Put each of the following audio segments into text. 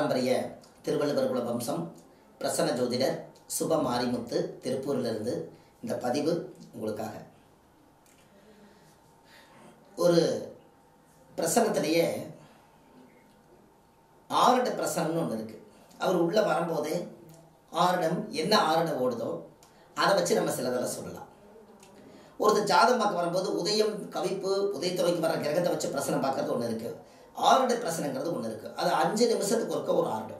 பாரம்பரிய திருவள்ளுவர் குல வம்சம் பிரசன்ன ஜோதிடர் சுப மாரிமுத்து திருப்பூரிலிருந்து இந்த பதிவு உங்களுக்காக ஒரு பிரசன்னத்திலேயே ஆருட பிரசனம்னு ஒன்று இருக்குது அவர் உள்ளே வரும்போதே ஆருடம் என்ன ஆருடம் ஓடுதோ அதை வச்சு நம்ம சிலதெல்லாம் சொல்லலாம் ஒருத்தர் ஜாதகம் பார்க்க வரும்போது உதயம் கவிப்பு உதயத்துறைக்கு வர கிரகத்தை வச்சு பிரசனம் பார்க்கறது ஒன்று இருக்குது ஆருட பிரசனங்கிறது ஒன்று இருக்குது அது அஞ்சு நிமிஷத்துக்கு ஒருக்க ஒரு ஆருடம்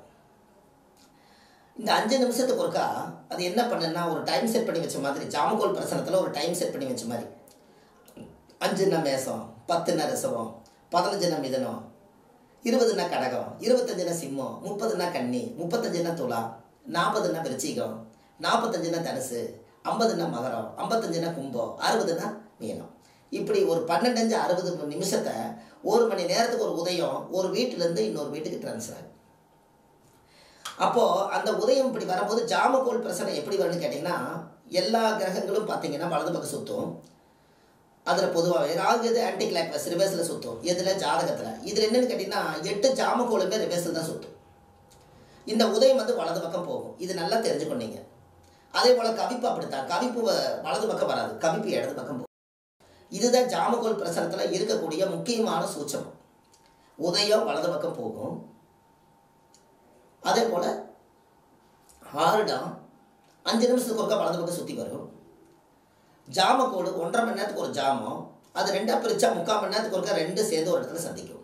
இந்த அஞ்சு நிமிஷத்துக்கு ஒருக்கா அது என்ன பண்ணுன்னா ஒரு டைம் செட் பண்ணி வச்ச மாதிரி ஜாமகோல் பிரசனத்தில் ஒரு டைம் செட் பண்ணி வச்ச மாதிரி அஞ்சுன்னா மேசம் பத்துன்னா ரிசவம் பதினஞ்சுன்னா மிதனம் இருபதுன்னா கடகம் இருபத்தஞ்சுனா சிம்மம் முப்பதுனா கன்னி முப்பத்தஞ்சுனா துலா நாற்பதுனா விருச்சிகம் நாற்பத்தஞ்சுனா தனுசு ஐம்பதுனா மகரம் ஐம்பத்தஞ்சுனா கும்பம் அறுபதுனா மீனம் இப்படி ஒரு பன்னெண்டஞ்சு அறுபது நிமிஷத்தை ஒரு மணி நேரத்துக்கு ஒரு உதயம் ஒரு வீட்டிலேருந்து இன்னொரு வீட்டுக்கு ட்ரான்ஸ்ஃபர் ஆகும் அப்போது அந்த உதயம் இப்படி வரும்போது ஜாமகோல் பிரசனை எப்படி வரும்னு கேட்டிங்கன்னா எல்லா கிரகங்களும் பார்த்தீங்கன்னா வலது பக்கம் சுற்றும் அதில் பொதுவாகவே ராகு எது ஆன்டி கிளாக்வஸ் ரிவர்ஸில் சுற்றும் இதில் ஜாதகத்தில் இதில் என்னென்னு கேட்டிங்கன்னா எட்டு ஜாமக்கோளுமே ரிவர்ஸில் தான் சுற்றும் இந்த உதயம் வந்து வலது பக்கம் போகும் இது நல்லா தெரிஞ்சுக்கொண்டீங்க அதே போல் கவிப்பு அப்படித்தான் கவிப்பு வ- வலது பக்கம் வராது கவிப்பு இடது பக்கம் போகும் இதுதான் ஜாமக்கோல் பிரசனத்தில் இருக்கக்கூடிய முக்கியமான சூட்சம் உதயம் வலது பக்கம் போகும் அதே போல் ஆறுடம் அஞ்சு நிமிஷத்துக்கு ஒருக்கா வலது பக்கம் சுற்றி வரும் ஜாமக்கோடு ஒன்றரை மணி நேரத்துக்கு ஒரு ஜாமம் அது ரெண்டாக பிரித்தா முக்கால் மணி நேரத்துக்கு ஒருக்கா ரெண்டு சேர்ந்து ஒரு இடத்துல சந்திக்கும்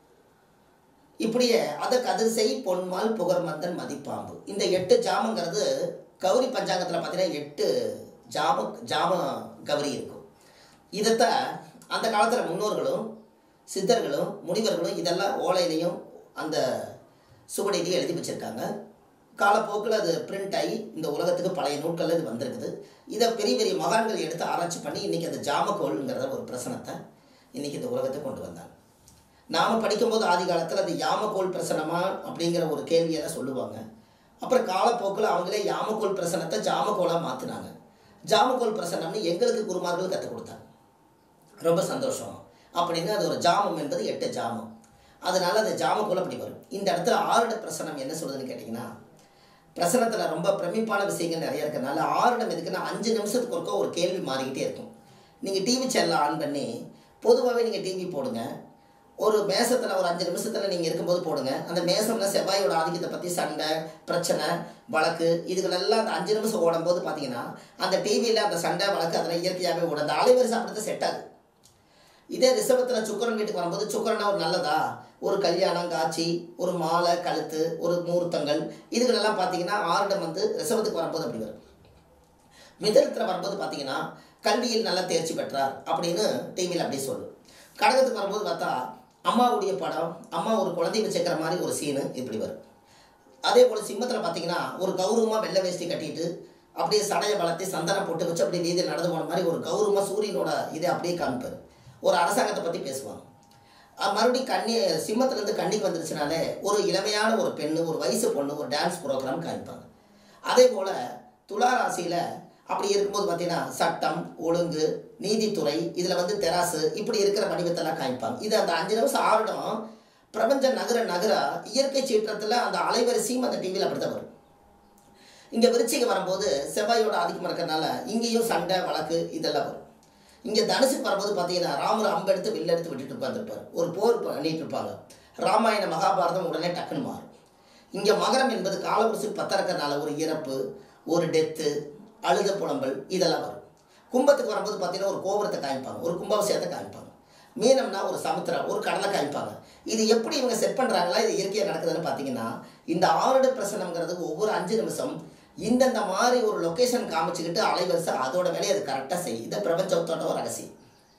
இப்படியே அதை கதிர்செய் பொன்மால் புகர்மந்தன் மதிப்பாம்பு இந்த எட்டு ஜாமங்கிறது கௌரி பஞ்சாங்கத்தில் பார்த்தீங்கன்னா எட்டு ஜாம ஜாம கௌரி இருக்கும் இதைத்தான் அந்த காலத்தில் முன்னோர்களும் சித்தர்களும் முனிவர்களும் இதெல்லாம் ஓலையிலையும் அந்த சுவடிலையும் எழுதி வச்சுருக்காங்க காலப்போக்கில் அது பிரிண்ட் ஆகி இந்த உலகத்துக்கு பழைய நூட்களில் இது வந்திருக்குது இதை பெரிய பெரிய மகான்கள் எடுத்து ஆராய்ச்சி பண்ணி இன்றைக்கி அந்த ஜாமக்கோள்ங்கிறத ஒரு பிரசனத்தை இன்றைக்கி இந்த உலகத்துக்கு கொண்டு வந்தாங்க நாம் படிக்கும்போது ஆதி காலத்தில் அது யாமக்கோள் பிரசனமா அப்படிங்கிற ஒரு கேள்வியெல்லாம் சொல்லுவாங்க அப்புறம் காலப்போக்கில் அவங்களே யாமக்கோள் பிரசனத்தை ஜாமக்கோளாக மாற்றினாங்க ஜாமக்கோள் பிரசனம்னு எங்களுக்கு குருமார்கள் கற்றுக் கொடுத்தாங்க ரொம்ப சந்தோஷம் அப்படின்னு அது ஒரு ஜாமம் என்பது எட்டு ஜாமம் அதனால அந்த ஜாமக்குள்ள அப்படி வரும் இந்த இடத்துல ஆருட பிரசனம் என்ன சொல்லுதுன்னு கேட்டிங்கன்னா பிரசனத்தில் ரொம்ப பிரமிப்பான விஷயங்கள் நிறைய இருக்கறனால ஆருடம் எதுக்குன்னா அஞ்சு நிமிஷத்துக்கு ஒருக்க ஒரு கேள்வி மாறிக்கிட்டே இருக்கும் நீங்கள் டிவி சேனலை ஆன் பண்ணி பொதுவாகவே நீங்கள் டிவி போடுங்க ஒரு மேசத்தில் ஒரு அஞ்சு நிமிஷத்தில் நீங்கள் இருக்கும்போது போடுங்க அந்த மேசம்ல செவ்வாயோட ஆதிக்கத்தை பற்றி சண்டை பிரச்சனை வழக்கு இதுகளெல்லாம் அந்த அஞ்சு நிமிஷம் ஓடும்போது பார்த்தீங்கன்னா அந்த டிவியில் அந்த சண்டை வழக்கு அதெல்லாம் இயற்கையாகவே ஓடும் அந்த அலைவரிசை அப்படித்தான் செட் ஆகுது இதே ரிஷபத்தில் சுக்கரன் வீட்டுக்கு வரும்போது சுக்கரனா ஒரு நல்லதா ஒரு கல்யாணம் காட்சி ஒரு மாலை கழுத்து ஒரு முகூர்த்தங்கள் இதுகளெல்லாம் பார்த்தீங்கன்னா ஆருடம் வந்து ரிஷபத்துக்கு வரும்போது அப்படி வரும் மிதனத்தில் வரும்போது பார்த்தீங்கன்னா கல்வியில் நல்லா தேர்ச்சி பெற்றார் அப்படின்னு டிவியில் அப்படியே சொல்லும் கடகத்துக்கு வரும்போது பார்த்தா அம்மாவுடைய படம் அம்மா ஒரு குழந்தை வச்சுக்கிற மாதிரி ஒரு சீனு இப்படி வரும் அதே போல் சிம்மத்தில் பார்த்தீங்கன்னா ஒரு கௌரவமாக வெள்ளை வேஷ்டி கட்டிட்டு அப்படியே சடையை வளர்த்தி சந்தனம் போட்டு வச்சு அப்படியே வீதியில் நடந்து போன மாதிரி ஒரு கௌரவமாக சூரியனோட இதை அப்படியே காமிப்பார் ஒரு அரசாங்கத்தை பற்றி பேசுவாங்க அஹ் மறுபடியும் கன்னி சிம்மத்துலேருந்து கன்னிக்கு வந்துருச்சுனாலே ஒரு இளமையான ஒரு பெண்ணு ஒரு வயசு பொண்ணு ஒரு டான்ஸ் ப்ரோக்ராம் காமிப்பாங்க அதே போல் துலா ராசியில் அப்படி இருக்கும்போது பார்த்தீங்கன்னா சட்டம் ஒழுங்கு நீதித்துறை இதில் வந்து தெராசு இப்படி இருக்கிற வடிவத்தெல்லாம் காமிப்பாங்க இது அந்த அஞ்சு நிமிஷம் ஆருடம் பிரபஞ்ச நகர நகர இயற்கை சீற்றத்தில் அந்த அலைவரிசையும் அந்த டிவியில் அப்படி தான் வரும் இங்கே விருச்சிகம் வரும்போது செவ்வாயோட ஆதிக்கம் இருக்கிறனால இங்கேயும் சண்டை வழக்கு இதெல்லாம் வரும் இங்கே தனுசுக்கு வரும்போது பார்த்தீங்கன்னா ராமர் அம்பெடுத்து வில்லெடுத்து விட்டுட்டு உட்காந்துருப்பார் ஒரு போர் பண்ணிட்டு இருப்பாங்க ராமாயண மகாபாரதம் உடனே டக்குன்னு மாறும் இங்கே மகரம் என்பது காலபுருஷுக்கு பத்திரக்கனால ஒரு இறப்பு ஒரு டெத்து அழுத புலம்பல் இதெல்லாம் வரும் கும்பத்துக்கு வரும்போது பார்த்தீங்கன்னா ஒரு கோபுரத்தை காமிப்பாங்க ஒரு கும்பாபிஷேகத்தை காமிப்பாங்க மீனம்னா ஒரு சமுத்திரம் ஒரு கடலை காமிப்பாங்க இது எப்படி இவங்க செட் பண்ணுறாங்களா இது இயற்கையாக நடக்குதுன்னு பார்த்தீங்கன்னா இந்த ஆறுட பிரசனம்ங்கிறது ஒவ்வொரு அஞ்சு நிமிஷம் இந்தந்த மாதிரி ஒரு லொக்கேஷன் காமிச்சுக்கிட்டு அலைவரிசை அதோட வேலையை அது கரெக்டாக செய்யும் இதை பிரபஞ்சத்தோட ஒரு ரகசியம்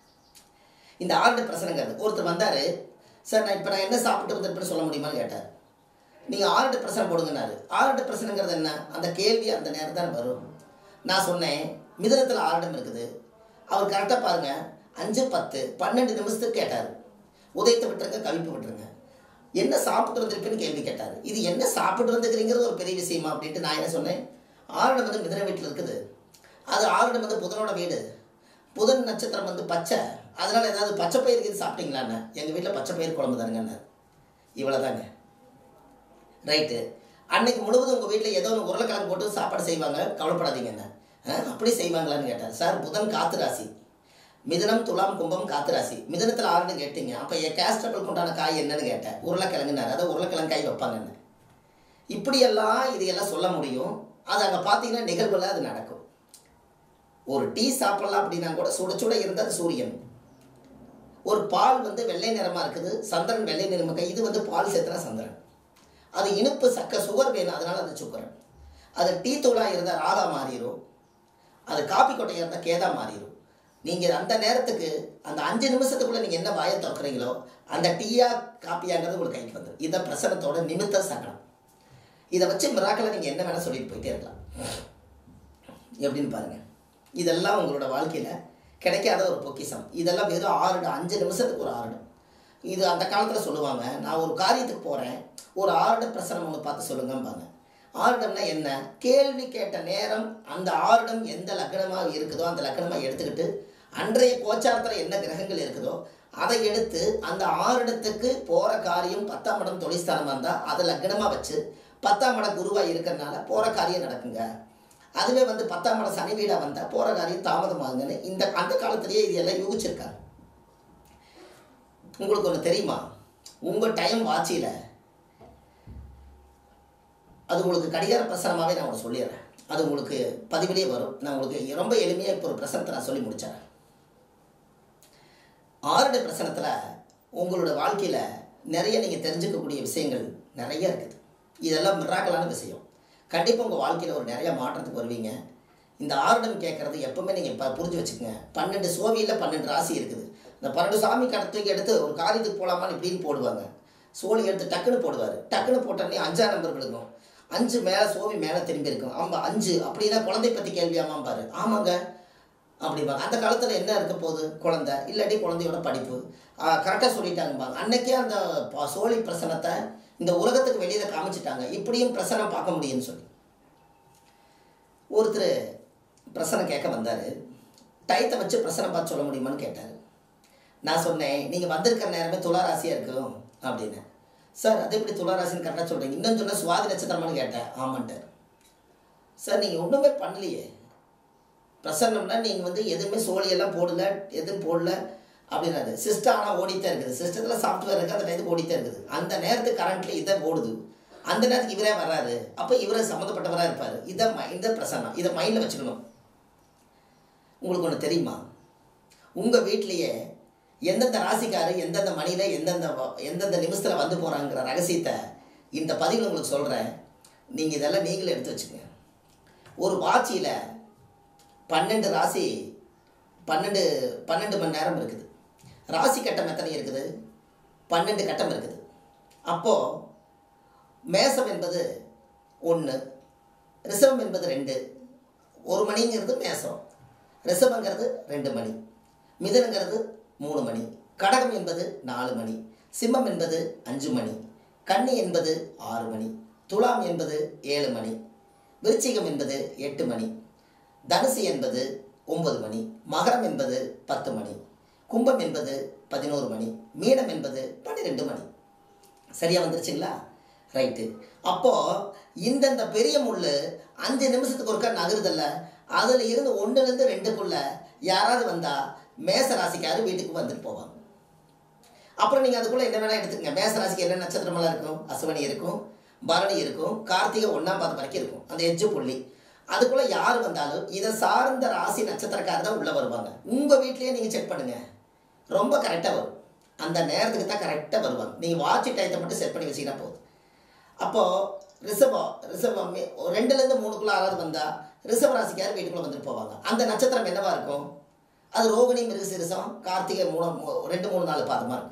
இந்த ஆறுட பிரசனங்கிறது ஒருத்தர் வந்தார் சார் நான் இப்போ நான் என்ன சாப்பிட்டு வந்திருப்பேன்னு சொல்ல முடியுமான்னு கேட்டார் நீங்கள் ஆறுட பிரசனம் போடுங்கன்னாரு ஆறுட பிரசனங்கிறது என்ன அந்த கேள்வி அந்த நேரம் தான் வரும் நான் சொன்னேன் மிதனத்தில் ஆறுடம் இருக்குது அவர் கரெக்டாக பாருங்க அஞ்சு பத்து பன்னெண்டு நிமிஷத்துக்கு கேட்டார் உதயத்தை விட்டுருங்க கவிப்பு விட்டுருங்க என்ன சாப்பிட்டு வந்திருக்குன்னு கேள்வி கேட்டார் இது என்ன சாப்பிட்டு வந்துக்கிறீங்கிறது ஒரு பெரிய விஷயமா அப்படின்ட்டு நான் என்ன சொன்னேன் ஆறுடம் வந்து மிதன வீட்டில் இருக்குது அது ஆறுடம் வந்து புதனோட வீடு புதன் நட்சத்திரம் வந்து பச்சை அதனால ஏதாவது பச்சை பயிர் இது சாப்பிட்டீங்களான்னு எங்கள் வீட்டில் பச்சை பயிர் குழம்பு தானுங்கன்னு இவ்வளோதாங்க ரைட்டு அன்னைக்கு முழுவதும் உங்கள் வீட்டில் ஏதோ ஒன்று உருளைக்கிழங்கு போட்டு சாப்பாடு செய்வாங்க கவலைப்படாதீங்கன்னு ஆ, அப்படி செய்வாங்களான்னு கேட்டார் சார் புதன் காத்து ராசி மிதுனம் துலாம் கும்பம் காத்து ராசி மிதுனத்தில் ஆறுன்னு கேட்டீங்க அப்போ என் கேஸ்டபிளுக்கு உண்டான காய் என்னன்னு கேட்டேன் உருளைக்கிழங்குனாரு அதாவது உருளைக்கிழங்கு காய் வைப்பாங்கன்னு இப்படியெல்லாம் இதையெல்லாம் சொல்ல முடியும் அது அங்கே பார்த்தீங்கன்னா நிகழ்வில் அது நடக்கும் ஒரு டீ சாப்பிடலாம் அப்படின்னா கூட சுட சுட இருந்தது சூரியன் ஒரு பால் வந்து வெள்ளை நிறமாக இருக்குது சந்திரன் வெள்ளை நிறமாக இது வந்து பால் சேர்த்துனா சந்திரன் அது இனிப்பு சக்க சுகர் வேணும் அதனால அது சுக்கரன் அது டீ தூளாக இருந்தால் ராகா மாறிடும் அது காப்பி கொட்டையாக இருந்தால் கேதா மாறிடும் நீங்கள் அந்த நேரத்துக்கு அந்த அஞ்சு நிமிஷத்துக்குள்ளே நீங்கள் என்ன வாயை திறக்கிறீங்களோ அந்த டீயா காப்பியாங்கிறது உங்களுக்கு கைக்கு வந்துடும் இதை பிரசனத்தோட நிமித்த சகனம் இதை வச்சு மிராக்களை நீங்கள் என்ன வேணால் சொல்லிட்டு போயிட்டே இருக்கலாம் எப்படின்னு பாருங்கள் இதெல்லாம் உங்களோட வாழ்க்கையில் கிடைக்காத ஒரு பொக்கிஷம் இதெல்லாம் வெறும் ஆறுடம் அஞ்சு நிமிஷத்துக்கு ஒரு ஆறுடம் இது அந்த காலத்தில் சொல்லுவாங்க நான் ஒரு காரியத்துக்கு போகிறேன் ஒரு ஆறுட பிரசனம் ஒன்று பார்த்து சொல்லுங்கம்பாங்க ஆறுடம்னா என்ன கேள்வி கேட்ட நேரம் அந்த ஆறுடம் எந்த லக்னமாக இருக்குதோ அந்த லக்னமாக எடுத்துக்கிட்டு அன்றைய கோச்சாரத்தில் என்ன கிரகங்கள் இருக்குதோ அதை எடுத்து அந்த ஆறுடத்துக்கு போகிற காரியம் பத்தாம் இடம் தொழிற்ஸ்தானமாக இருந்தால் அதை லக்னமாக வச்சு பத்தாம் இடம் குருவாக இருக்கிறனால போகிற காரியம் நடக்குங்க அதுவே வந்து பத்தாம் இடம் சனி வீடாக வந்தால் போகிற காரியம் தாமதமாகுங்கன்னு இந்த அந்த காலத்திலேயே இது எல்லாம் யூகிச்சிருக்காங்க உங்களுக்கு ஒன்று தெரியுமா உங்கள் டைம் வாட்சியில் அது உங்களுக்கு கடிகார பிரசனமாகவே நான் உங்களுக்கு சொல்லிடுறேன் அது உங்களுக்கு பதிவிலே வரும் நான் உங்களுக்கு ரொம்ப எளிமையாக இப்போ ஒரு பிரசனத்தை நான் சொல்லி முடிச்சிடறேன் ஆறுட பிரசனத்தில் உங்களோட வாழ்க்கையில் நிறைய நீங்கள் தெரிஞ்சுக்கக்கூடிய விஷயங்கள் நிறைய இருக்குது இதெல்லாம் மிராக்கலான விஷயம் கண்டிப்பாக உங்கள் வாழ்க்கையில் ஒரு நிறைய மாற்றத்துக்கு வருவீங்க இந்த ஆருடம் கேட்குறது எப்பவுமே நீங்கள் ப புரிஞ்சு வச்சுக்கோங்க பன்னெண்டு சோவியில் பன்னெண்டு ராசி இருக்குது இந்த பன்னெண்டு சாமி கடத்துக்கு எடுத்து ஒரு காரியத்துக்கு போகலாமான்னு இப்படின்னு போடுவாங்க சோழி எடுத்து டக்குன்னு போடுவார் டக்குன்னு போட்டோடனே அஞ்சாம் நம்பர் விழுகும் அஞ்சு மேலே சோவி மேலே திரும்பி இருக்கும் ஆமாம் அஞ்சு அப்படின்னா குழந்தை பற்றி கேள்வியாமாம் பாரு ஆமாங்க அப்படிம்பாங்க அந்த காலத்தில் என்ன இருக்க போகுது குழந்தை இல்லாட்டி குழந்தையோட படிப்பு கரெக்டாக சொல்லிட்டாங்கம்பாங்க அன்னைக்கே அந்த ப- சோழி பிரசனத்தை இந்த உலகத்துக்கு வெளியில் காமிச்சிட்டாங்க இப்படியும் பிரசனம் பார்க்க முடியும்னு சொல்லி ஒருத்தர் பிரசனம் கேட்க வந்தார் டயத்தை வச்சு பிரசனம் பார்த்து சொல்ல முடியுமான்னு கேட்டார் நான் சொன்னேன் நீங்கள் வந்திருக்கிற நேரமே துலா ராசியாக இருக்கும் அப்படின்னு சார் அது எப்படி துலா ராசின்னு கரெக்டாக சொல்கிறீங்க இன்னும் சொன்ன சுவாதி நட்சத்திரமான்னு கேட்டேன் ஆமான்ட்டார் சார் நீங்கள் ஒன்றுமே பண்ணலையே பிரசன்னம்னா நீங்கள் வந்து எதுவுமே சோழியெல்லாம் போடல எதுவும் போடல அப்படின்னாரு சிஸ்டம் ஆனால் ஓடித்தான் இருக்குது சிஸ்டத்தில் சாஃப்ட்வேர் இருக்குது அந்த நேரத்துக்கு ஓடித்தான் இருக்குது அந்த நேரத்துக்கு கரண்ட்டில் இதை ஓடுது அந்த நேரத்துக்கு இவரே வராரு அப்போ இவரே சம்மந்தப்பட்டவராக இருப்பார் இதை ம- இந்த பிரசன்னம் இதை மைண்டில் வச்சுக்கணும் உங்களுக்கு ஒன்று தெரியுமா உங்கள் வீட்லேயே எந்தெந்த ராசிக்காரு எந்தெந்த மணியில் எந்தெந்த வ- எந்தெந்த நிமிஷத்தில் வந்து போகிறாங்கிற ரகசியத்தை இந்த பதிவில் உங்களுக்கு சொல்கிறேன் நீங்கள் இதெல்லாம் நீங்களே எடுத்து வச்சுக்கோங்க ஒரு வாட்சியில் பன்னெண்டு ராசி பன்னெண்டு பன்னெண்டு மணி நேரம் இருக்குது ராசி கட்டம் எத்தனை இருக்குது பன்னெண்டு கட்டம் இருக்குது அப்போது மேசம் என்பது ஒன்று ரிஷபம் என்பது ரெண்டு ஒரு மணிங்கிறது மேசம் ரிஷபங்கிறது ரெண்டு மணி மிதனுங்கிறது மூணு மணி கடகம் என்பது நாலு மணி சிம்மம் என்பது அஞ்சு மணி கன்னி என்பது ஆறு மணி துலாம் என்பது ஏழு மணி விருச்சிகம் என்பது எட்டு மணி தனுசு என்பது ஒன்பது மணி மகரம் என்பது பத்து மணி கும்பம் என்பது பதினோரு மணி மீனம் என்பது பன்னிரெண்டு மணி சரியா வந்துருச்சுங்களா ரைட்டு அப்போ இந்தந்த பெரிய முள்ளு அஞ்சு நிமிஷத்துக்கு ஒருக்கா நகருதில்ல அதில் இருந்து ஒன்றுலேருந்து ரெண்டுக்குள்ள யாராவது வந்தா மேச ராசிக்காரு வீட்டுக்கு வந்துட்டு போவாங்க அப்புறம் நீங்கள் அதுக்குள்ளே என்ன வேணால் எடுத்துக்கங்க மேச ராசிக்கு என்ன நட்சத்திரமெல்லாம் இருக்கும் அசுவனி இருக்கும் பரணி இருக்கும் கார்த்திகை ஒன்றாம் பாதம் வரைக்கும் இருக்கும் அந்த எஜ்ஜு புள்ளி அதுக்குள்ளே யார் வந்தாலும் இதை சார்ந்த ராசி நட்சத்திரக்காரர் தான் உள்ளே வருவாங்க உங்கள் வீட்லேயே நீங்கள் செக் பண்ணுங்கள் ரொம்ப கரெக்டாக வரும் அந்த நேரத்துக்கு தான் கரெக்டாக வருவாங்க நீங்கள் வாட்சி டயத்தை மட்டும் செட் பண்ணி வச்சீங்கன்னா போதும் அப்போது ரிஷபம் ரிஷபம் மே- ஒரு ரெண்டுலேருந்து மூணுக்குள்ளே யாராவது வந்தால் ரிஷப ராசிக்கார் வீட்டுக்குள்ளே வந்துட்டு போவாங்க அந்த நட்சத்திரம் என்னவா இருக்கும் அது ரோகிணி மிருகசிரிசம் கார்த்திகை மூணு மூ- ரெண்டு மூணு நாலு பாதமாக இருக்கும்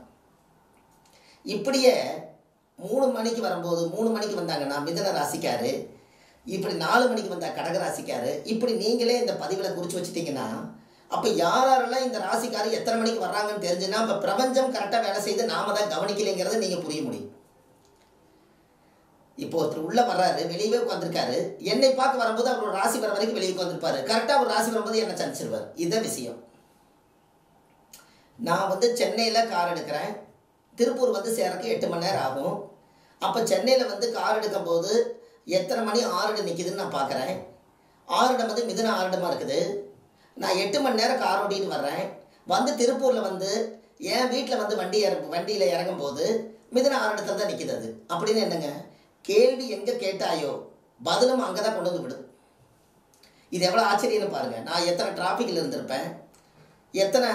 இப்படியே மூணு மணிக்கு வரும்போது மூணு மணிக்கு வந்தாங்கன்னா மிதன ராசிக்காரு இப்படி நாலு மணிக்கு வந்தா கடக ராசிக்காரு இப்படி நீங்களே இந்த பதிவில் குறித்து வச்சுட்டீங்கன்னா அப்போ யார் யாரெல்லாம் இந்த ராசிக்காரு எத்தனை மணிக்கு வர்றாங்கன்னு தெரிஞ்சுன்னா இப்போ பிரபஞ்சம் கரெக்டாக வேலை செய்து நாம தான் கவனிக்கலைங்கிறத நீங்கள் புரிய முடியும் இப்போ ஒருத்தர் உள்ள வர்றாரு வெளியவே உட்காந்துருக்காரு என்னை பார்க்க வரும்போது அவர் ஒரு ராசி வர வரைக்கும் வெளியே உட்காந்துருப்பாரு கரெக்டாக ஒரு ராசி வரும்போது என்னை சந்திச்சிருவார் இதுதான் விஷயம் நான் வந்து சென்னையில் கார் எடுக்கிறேன் திருப்பூர் வந்து சேரக்கு எட்டு மணி நேரம் ஆகும் அப்போ சென்னையில் வந்து கார் எடுக்கும் போது எத்தனை மணி ஆறுடு நிற்கிதுன்னு நான் பார்க்குறேன் ஆறுடம் வந்து மிதுன ஆறுடமாக இருக்குது நான் எட்டு மணி நேரம் கார் ஓட்டிட்டு வர்றேன் வந்து திருப்பூரில் வந்து என் வீட்டில் வந்து வண்டி இற வண்டியில் இறங்கும் போது மிதுன ஆறுடத்தில் தான் நிற்கிது அது அப்படின்னு என்னங்க கேள்வி எங்கே கேட்டாயோ பதிலும் அங்கே தான் கொண்டு வந்து விடும் இது எவ்வளோ ஆச்சரியம்னு பாருங்கள் நான் எத்தனை டிராஃபிக்கில் இருந்திருப்பேன் எத்தனை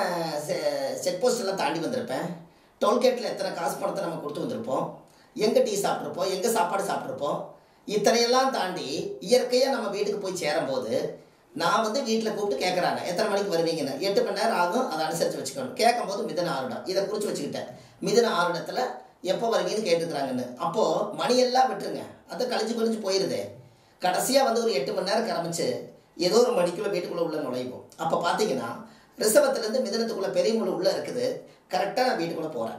செக் போஸ்டெல்லாம் தாண்டி வந்திருப்பேன் டோல்கேட்டில் எத்தனை காசு பணத்தை நம்ம கொடுத்து வந்திருப்போம் எங்கே டீ சாப்பிட்ருப்போம் எங்கே சாப்பாடு சாப்பிட்ருப்போம் இத்தனையெல்லாம் தாண்டி இயற்கையாக நம்ம வீட்டுக்கு போய் சேரும்போது நான் வந்து வீட்டில் கூப்பிட்டு கேட்குறாங்க எத்தனை மணிக்கு வருவீங்கன்னு எட்டு மணி நேரம் ஆகும் அதை அனுசரித்து வச்சுக்கணும் கேட்கும்போது மிதன ஆருடம் இதை குறித்து வச்சுக்கிட்டேன் மிதன ஆருடத்தில் எப்போ வருவீங்கன்னு கேட்டுக்கிறாங்கன்னு அப்போது மணியெல்லாம் விட்டுருங்க அது கழிஞ்சு கழிஞ்சு போயிடுதே கடைசியாக வந்து ஒரு எட்டு மணி நேரம் கிளம்பிச்சு ஏதோ ஒரு மணிக்குள்ளே வீட்டுக்குள்ளே உள்ள நுழைவோம் அப்போ பார்த்தீங்கன்னா ரிசவத்துலேருந்து மிதனத்துக்குள்ளே பெரிய முழு உள்ளே இருக்குது கரெக்டாக நான் வீட்டுக்குள்ளே போகிறேன்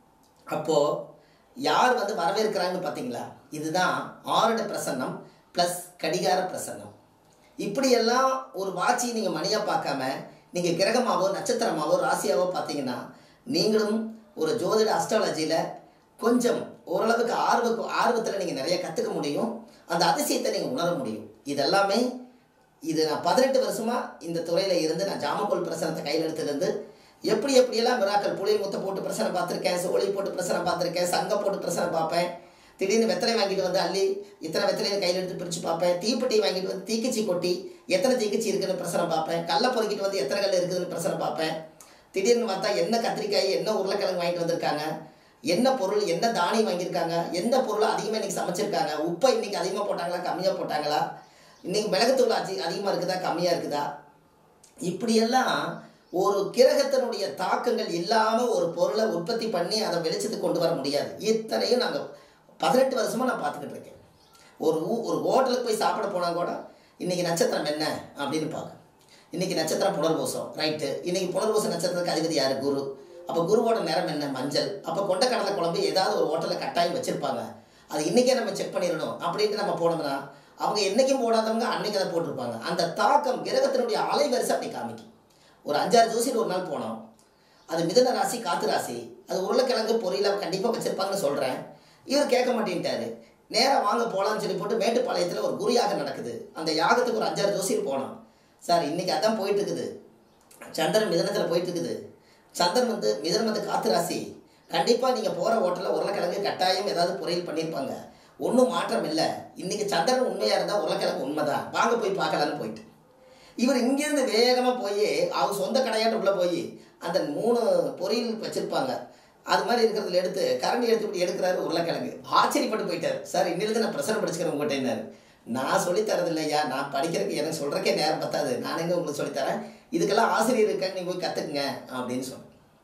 அப்போது யார் வந்து வரவேற்கிறாங்கன்னு பார்த்தீங்களா இதுதான் ஆருட பிரசன்னம் ப்ளஸ் கடிகார பிரசன்னம் இப்படியெல்லாம் ஒரு வாட்சி நீங்கள் மணியாக பார்க்காம நீங்கள் கிரகமாவோ நட்சத்திரமாவோ ராசியாவோ பார்த்தீங்கன்னா நீங்களும் ஒரு ஜோதிட அஸ்ட்ராலஜியில் கொஞ்சம் ஓரளவுக்கு ஆர்வ ஆர்வத்தில் நீங்கள் நிறைய கற்றுக்க முடியும் அந்த அதிசயத்தை நீங்கள் உணர முடியும் இதெல்லாமே இது நான் பதினெட்டு வருஷமாக இந்த துறையில் இருந்து நான் ஜாமக்கோல் பிரசனத்தை கையில் எடுத்துலேருந்து எப்படி எப்படியெல்லாம் மிராக்கள் புளி முத்த போட்டு பிரசனை பார்த்துருக்கேன் சோழி போட்டு பிரசனை பார்த்துருக்கேன் சங்கம் போட்டு பிரசனை பார்ப்பேன் திடீர்னு வெத்தலை வாங்கிட்டு வந்து அள்ளி இத்தனை வெத்தலையை கையில் எடுத்து பிரித்து பார்ப்பேன் தீப்பெட்டியை வாங்கிட்டு வந்து தீக்குச்சி கொட்டி எத்தனை தீக்குச்சி இருக்குன்னு பிரசனை பார்ப்பேன் கல்லை பொறுக்கிட்டு வந்து எத்தனை கல் இருக்குதுன்னு பிரசனை பார்ப்பேன் திடீர்னு பார்த்தா என்ன கத்திரிக்காய் என்ன உருளைக்கிழங்கு வாங்கிட்டு வந்திருக்காங்க என்ன பொருள் என்ன தானியம் வாங்கியிருக்காங்க எந்த பொருளை அதிகமாக இன்றைக்கி சமைச்சிருக்காங்க உப்பை இன்றைக்கி அதிகமாக போட்டாங்களா கம்மியாக போட்டாங்களா இன்றைக்கி மிளகுத்தூள் அதி அதிகமாக இருக்குதா கம்மியாக இருக்குதா இப்படியெல்லாம் ஒரு கிரகத்தினுடைய தாக்கங்கள் இல்லாமல் ஒரு பொருளை உற்பத்தி பண்ணி அதை வெளிச்சத்துக்கு கொண்டு வர முடியாது இத்தனையும் நாங்கள் பதினெட்டு வருஷமாக நான் பார்த்துக்கிட்டு இருக்கேன் ஒரு ஊ ஒரு ஹோட்டலுக்கு போய் சாப்பிட போனால் கூட இன்றைக்கி நட்சத்திரம் என்ன அப்படின்னு பார்க்க இன்றைக்கி நட்சத்திரம் புனர்பூசம் ரைட்டு இன்றைக்கி புனர்பூச நட்சத்திரத்துக்கு அதிபதி யார் குரு அப்போ குருவோட நிறம் என்ன மஞ்சள் அப்போ கொண்டக்கடலை குழம்பு ஏதாவது ஒரு ஹோட்டலில் கட்டாயம் வச்சுருப்பாங்க அது இன்றைக்கே நம்ம செக் பண்ணிடணும் அப்படின்ட்டு நம்ம போனோம்னா அவங்க என்றைக்கும் போடாதவங்க அன்னைக்கு அதை போட்டிருப்பாங்க அந்த தாக்கம் கிரகத்தினுடைய அலைவரிசை அப்படி காமிக்கும் ஒரு அஞ்சாறு ஜோசியில் ஒரு நாள் போனோம் அது மிதன ராசி காத்து ராசி அது உருளைக்கிழங்கு பொரியல கண்டிப்பாக வச்சுருப்பாங்கன்னு சொல்கிறேன் இவர் கேட்க மாட்டேன்ட்டாரு நேராக வாங்க போகலான்னு சொல்லி போட்டு மேட்டுப்பாளையத்தில் ஒரு குரு யாகம் நடக்குது அந்த யாகத்துக்கு ஒரு அஞ்சாறு ஜோசியில் போனோம் சார் இன்றைக்கி அதான் போயிட்டு இருக்குது சந்திரன் மிதனத்தில் போயிட்டு இருக்குது சந்திரன் வந்து மிதனம் வந்து காத்து ராசி கண்டிப்பாக நீங்கள் போகிற ஹோட்டலில் உருளைக்கிழங்கு கட்டாயம் ஏதாவது பொரியல் பண்ணியிருப்பாங்க ஒன்றும் மாற்றம் இல்லை இன்றைக்கி சந்திரன் உண்மையாக இருந்தால் உருளைக்கிழங்கு உண்மைதான் வாங்க போய் பார்க்கலான்னு போயிட்டு இவர் இங்கேருந்து வேகமாக போய் அவர் சொந்த கடையாட்டு உள்ளே போய் அந்த மூணு பொரியல் வச்சுருப்பாங்க அது மாதிரி இருக்கிறதுல எடுத்து கரண்டி எடுத்து இப்படி எடுக்கிறாரு உருளைக்கிழங்கு ஆச்சரியப்பட்டு போயிட்டார் சார் இன்னிலிருந்து நான் பிரசனை படிச்சுக்கிறேன் உங்கள்கிட்ட நான் சொல்லித் தரது இல்லையா நான் படிக்கிறதுக்கு எனக்கு சொல்கிறக்கே நேரம் பத்தாது நான் எங்கே உங்களுக்கு சொல்லித்தரேன் இதுக்கெல்லாம் ஆசிரியர் இருக்காங்க நீங்கள் போய் கற்றுக்குங்க அப்படின்னு சொன்னேன்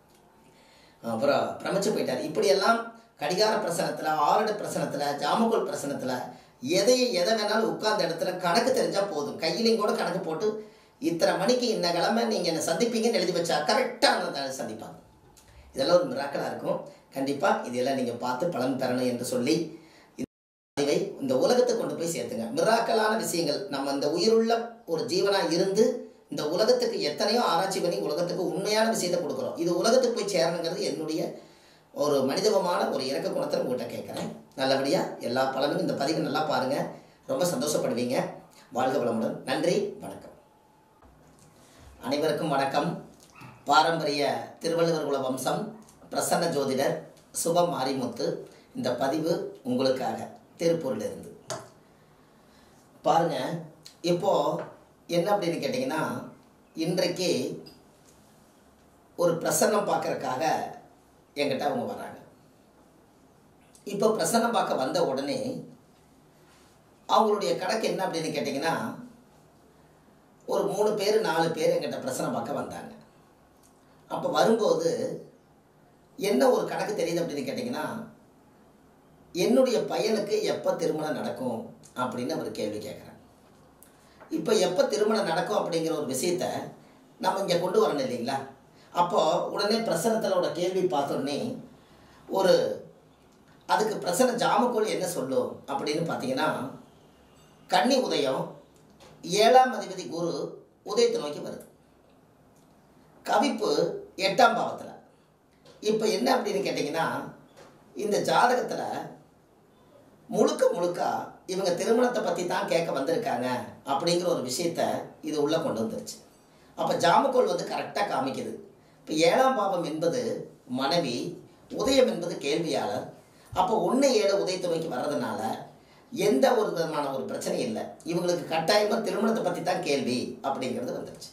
அப்புறம் பிரமிச்சு போயிட்டார் இப்படியெல்லாம் கடிகார பிரசனத்தில் ஆரட பிரசனத்தில் ஜாமக்கோல் பிரசனத்தில் எதை எதை வேணாலும் உட்கார்ந்த இடத்துல கணக்கு தெரிஞ்சால் போதும் கையிலையும் கூட கணக்கு போட்டு இத்தனை மணிக்கு இந்த கிழமை நீங்கள் என்னை சந்திப்பீங்கன்னு எழுதி வச்சா கரெக்டாக அந்த சந்திப்பாங்க இதெல்லாம் ஒரு மிராக்கலாக இருக்கும் கண்டிப்பாக இதெல்லாம் நீங்கள் பார்த்து பலன் பெறணும் என்று சொல்லி அறிவை இந்த உலகத்தை கொண்டு போய் சேர்த்துங்க மிராக்கலான விஷயங்கள் நம்ம இந்த உயிருள்ள ஒரு ஜீவனாக இருந்து இந்த உலகத்துக்கு எத்தனையோ ஆராய்ச்சி பண்ணி உலகத்துக்கு உண்மையான விஷயத்தை கொடுக்குறோம் இது உலகத்துக்கு போய் சேரணுங்கிறது என்னுடைய ஒரு மனிதவமான ஒரு இறக்க குணத்தை உங்கள்கிட்ட கேட்குறேன் நல்லபடியாக எல்லா பலனும் இந்த பதிவு நல்லா பாருங்கள் ரொம்ப சந்தோஷப்படுவீங்க வாழ்க வளமுடன் நன்றி வணக்கம் அனைவருக்கும் வணக்கம் பாரம்பரிய திருவள்ளுவர் குல வம்சம் பிரசன்ன ஜோதிடர் சுபம் மாரிமுத்து இந்த பதிவு உங்களுக்காக திருப்பூரிலிருந்து பாருங்க இப்போ என்ன அப்படின்னு கேட்டிங்கன்னா இன்றைக்கு ஒரு பிரசன்னம் பார்க்கறதுக்காக என்கிட்ட அவங்க வராங்க இப்போ பிரசன்னம் பார்க்க வந்த உடனே அவங்களுடைய கணக்கு என்ன அப்படின்னு கேட்டிங்கன்னா ஒரு மூணு பேர் நாலு பேர் என்கிட்ட பிரச்சனை பார்க்க வந்தாங்க அப்போ வரும்போது என்ன ஒரு கணக்கு தெரியுது அப்படின்னு கேட்டிங்கன்னா என்னுடைய பையனுக்கு எப்போ திருமணம் நடக்கும் அப்படின்னு அவர் கேள்வி கேட்குறாங்க இப்போ எப்போ திருமணம் நடக்கும் அப்படிங்கிற ஒரு விஷயத்த நம்ம இங்கே கொண்டு வரணும் இல்லைங்களா அப்போது உடனே பிரசனத்திலோட கேள்வி பார்த்தோன்னே ஒரு அதுக்கு பிரசன ஜாமக்கோள் என்ன சொல்லும் அப்படின்னு பார்த்தீங்கன்னா கன்னி உதயம் ஏழாம் அதிபதி குரு உதயத்தை நோக்கி வருது கவிப்பு எட்டாம் பாவத்தில் இப்போ என்ன அப்படின்னு கேட்டிங்கன்னா இந்த ஜாதகத்தில் முழுக்க முழுக்க இவங்க திருமணத்தை பற்றி தான் கேட்க வந்திருக்காங்க அப்படிங்கிற ஒரு விஷயத்த இது உள்ளே கொண்டு வந்துருச்சு அப்போ ஜாமக்கோல் வந்து கரெக்டாக காமிக்குது இப்போ ஏழாம் பாவம் என்பது மனைவி உதயம் என்பது கேள்வியாளர் அப்போ ஒன்று ஏழு உதயத்துறைக்கு வர்றதுனால எந்த ஒரு விதமான ஒரு பிரச்சனையும் இல்லை இவங்களுக்கு கட்டாயமாக திருமணத்தை பற்றி தான் கேள்வி அப்படிங்கிறது வந்துருச்சு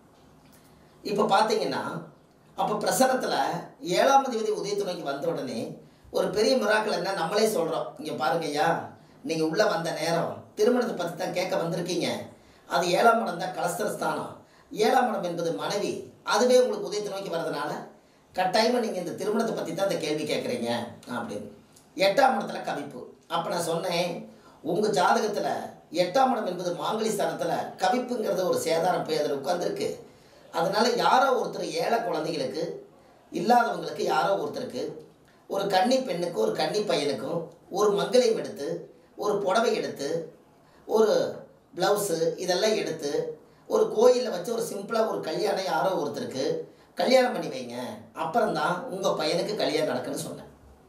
இப்போ பார்த்தீங்கன்னா அப்போ பிரசனத்தில் ஏழாம் அதிபதி உதயத்துணைக்கு வந்த உடனே ஒரு பெரிய மிராக்கள் என்ன நம்மளே சொல்கிறோம் இங்கே பாருங்க ஐயா நீங்கள் உள்ளே வந்த நேரம் திருமணத்தை பற்றி தான் கேட்க வந்திருக்கீங்க அது ஏழாம் இடம் தான் கலஸ்தர ஸ்தானம் ஏழாம் இடம் என்பது மனைவி அதுவே உங்களுக்கு உதயத்தை நோக்கி வர்றதுனால கட்டாயமாக நீங்கள் இந்த திருமணத்தை பற்றி தான் இந்த கேள்வி கேட்குறீங்க அப்படின்னு எட்டாம் இடத்துல கவிப்பு அப்போ நான் சொன்னேன் உங்கள் ஜாதகத்தில் எட்டாம் இடம் என்பது மாங்கலி ஸ்தானத்தில் கவிப்புங்கிறது ஒரு சேதாரம் போய் அதில் உட்காந்துருக்கு அதனால யாரோ ஒருத்தர் ஏழை குழந்தைகளுக்கு இல்லாதவங்களுக்கு யாரோ ஒருத்தருக்கு ஒரு கன்னி பெண்ணுக்கு ஒரு கன்னி பையனுக்கும் ஒரு மங்களையும் எடுத்து ஒரு புடவை எடுத்து ஒரு ப்ளவுஸு இதெல்லாம் எடுத்து ஒரு கோயிலில் வச்சு ஒரு சிம்பிளாக ஒரு கல்யாணம் யாரோ ஒருத்தருக்கு கல்யாணம் பண்ணி வைங்க அப்புறம்தான் உங்கள் பையனுக்கு கல்யாணம் நடக்குன்னு சொன்னேன்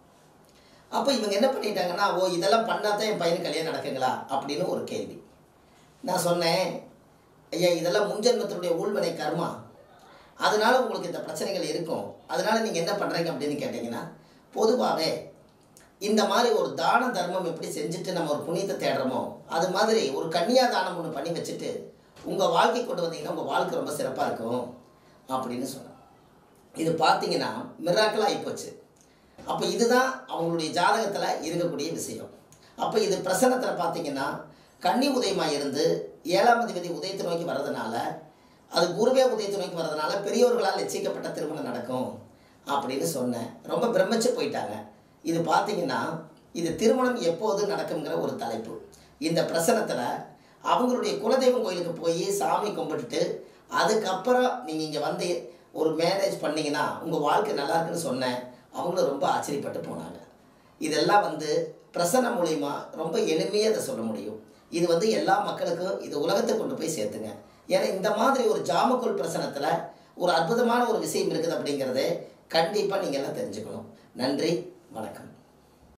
அப்போ இவங்க என்ன பண்ணிட்டாங்கன்னா ஓ இதெல்லாம் பண்ணால் தான் என் பையனுக்கு கல்யாணம் நடக்குங்களா அப்படின்னு ஒரு கேள்வி நான் சொன்னேன் ஐயா இதெல்லாம் முன்ஜென்மத்தினுடைய ஊழ்வினை கர்மா அதனால உங்களுக்கு இந்த பிரச்சனைகள் இருக்கும் அதனால நீங்கள் என்ன பண்ணுறீங்க அப்படின்னு கேட்டிங்கன்னா பொதுவாகவே இந்த மாதிரி ஒரு தான தர்மம் எப்படி செஞ்சுட்டு நம்ம ஒரு புண்ணியத்தை தேடுறோமோ அது மாதிரி ஒரு கன்னியா தானம் ஒன்று பண்ணி வச்சுட்டு உங்கள் வாழ்க்கை கொண்டு வந்தீங்கன்னா உங்கள் வாழ்க்கை ரொம்ப சிறப்பாக இருக்கும் அப்படின்னு சொன்னேன் இது பார்த்தீங்கன்னா மிராக்கலாக ஆகிப்போச்சு அப்போ இதுதான் அவங்களுடைய ஜாதகத்தில் இருக்கக்கூடிய விஷயம் அப்போ இது பிரசனத்தில் பார்த்தீங்கன்னா கன்னி உதயமாக இருந்து ஏழாம் அதிபதி உதயத்தை நோக்கி வர்றதுனால அது குருவே உதயத்தை நோக்கி வர்றதுனால பெரியோர்களால் நிச்சயிக்கப்பட்ட திருமணம் நடக்கும் அப்படின்னு சொன்னேன் ரொம்ப பிரமிச்சு போயிட்டாங்க இது பார்த்தீங்கன்னா இது திருமணம் எப்போது நடக்குங்கிற ஒரு தலைப்பு இந்த பிரசனத்தில் அவங்களுடைய குலதெய்வம் கோயிலுக்கு போய் சாமி கும்பிட்டுட்டு அதுக்கப்புறம் நீங்கள் இங்கே வந்து ஒரு மேரேஜ் பண்ணீங்கன்னா உங்கள் வாழ்க்கை நல்லா இருக்குன்னு சொன்னேன் அவங்களும் ரொம்ப ஆச்சரியப்பட்டு போனாங்க இதெல்லாம் வந்து பிரசனம் மூலிமா ரொம்ப எளிமையாக அதை சொல்ல முடியும் இது வந்து எல்லா மக்களுக்கும் இது உலகத்தை கொண்டு போய் சேர்த்துங்க ஏன்னா இந்த மாதிரி ஒரு ஜாமக்குள் பிரசனத்தில் ஒரு அற்புதமான ஒரு விஷயம் இருக்குது அப்படிங்கிறத கண்டிப்பாக நீங்கள் எல்லாம் தெரிஞ்சுக்கணும் நன்றி வணக்கம்